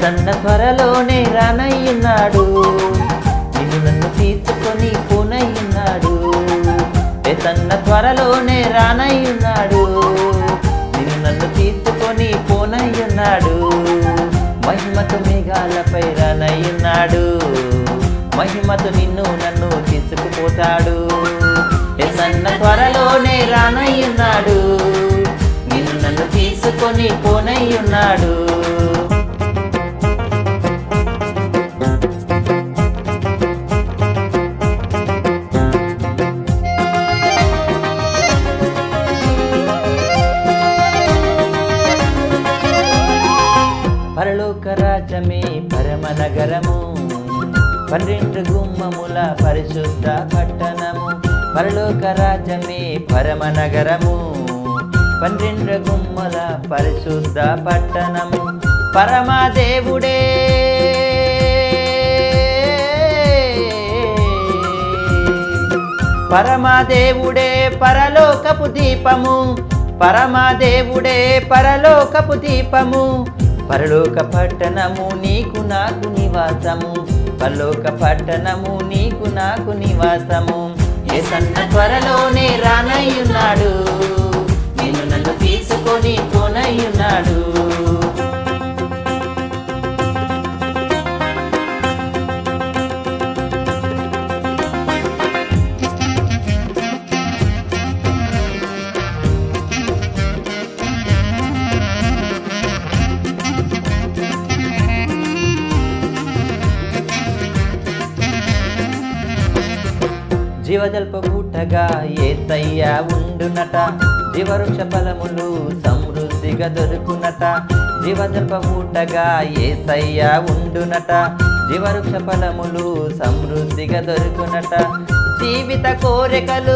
ఎసన్న త్వరలోనే రానయ్యున్నాడు నిన్ను నన్ను తీసుకొని పోనయ్యున్నాడు ఎసన్న త్వరలోనే రానయ్యున్నాడు నిన్ను నన్ను తీసుకొని పోనయ్యున్నాడు మహిమతో మేఘాలపై రానయ్యున్నాడు మహిమతో నిన్ను నన్ను తీసుకుపోతాడు ఎసన్న త్వరలోనే రానయ్యున్నాడు నిన్ను నన్ను తీసుకొని పోనయ్యున్నాడు పరలోక రాజ్యమే పరమ నగరము పన్నెండు గుమ్మముల పరిశుద్ధ పట్టణము పరలోక రాజ్యమే పరమ నగరము పన్నెండు గుమ్మల పరిశుద్ధ పట్టణము పరమదేవుడే పరమదేవుడే పరలోకపు దీపము పరమదేవుడే పరలోకపు దీపము పరలోక పట్టణము నీకు నాకు నివాసము పరలోక పట్టణము నీకు నాకు నివాసము ఏసన్న త్వరలోనే రానయ్యున్నాడు నిన్ను నన్ను తీసుకొని పోనయ్యున్నాడు జీవజల్ప బూటగా ఏసయ్య ఉండునట జీవవృక్ష ఫలములు సమృద్ధిగా దొరుకునట జీవజల్ప బూటగా ఏసయ్య ఉండునట జీవవృక్ష ఫలములు సమృద్ధిగా దొరుకునట జీవిత కోరికలు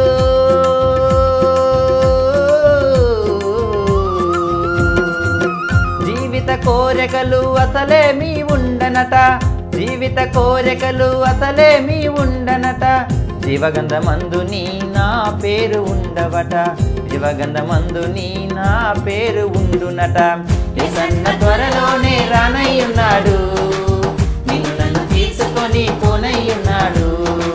జీవిత కోరికలు అసలేమీ ఉండనట జీవిత కోరికలు అసలేమీ ఉండనట జీవగంధమందు నీ నా పేరు ఉండవట జీవగంధమందు నీ నా పేరు ఉండునట ఎసన్న త్వరలోనే రానయ్యున్నాడు నిన్ను నన్ను తీసుకొని పోనయ్యున్నాడు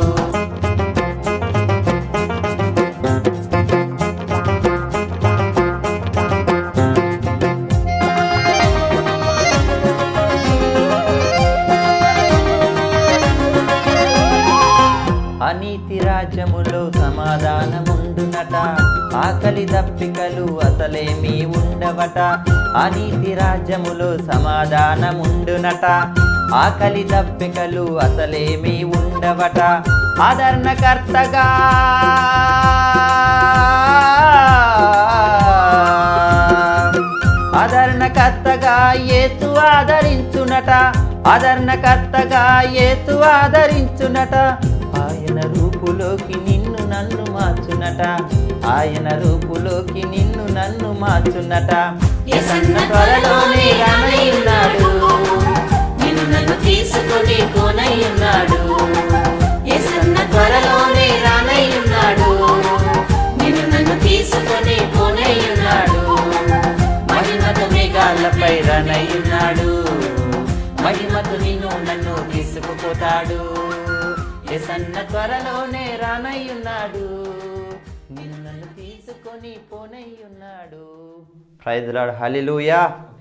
అనీతి రాజ్యములో సమాధానముండునట ఆకలి దప్పికలు అసలేమీ ఉండవట అనీతి రాజ్యములో సమాధానముండునట ఆకలి దప్పికలు అసలేమీ ఉండవట ఆదరణకర్తగా ఆదరణకర్తగా ఏసు ఆదరించునట ఆదరణకర్తగా ఏసు ఆదరించునట ఆయన రూపులోకి నిన్ను నన్ను మార్చునట ఆయన రూపులోకి నిన్ను నన్ను మార్చునట ఎసన్న త్వరలోనే రానయ్యున్నాడు నిన్ను నన్ను తీసుకొని కోనయ్యున్నాడు ఎసన్న త్వరలోనే రానయ్యున్నాడు నిన్ను నన్ను తీసుకొని కోనయ్యున్నాడు మహిమతో మేఘాలపై రనయ్యున్నాడు మహిమతో నిన్ను నన్ను తీసుకుపోతాడు ఎసన్న త్వరలోనే రానయ్యున్నాడు నిన్ను నన్ను తీసుకొని పోనయ్యున్నాడు ప్రైజ్ లాడ్ హల్లెలూయా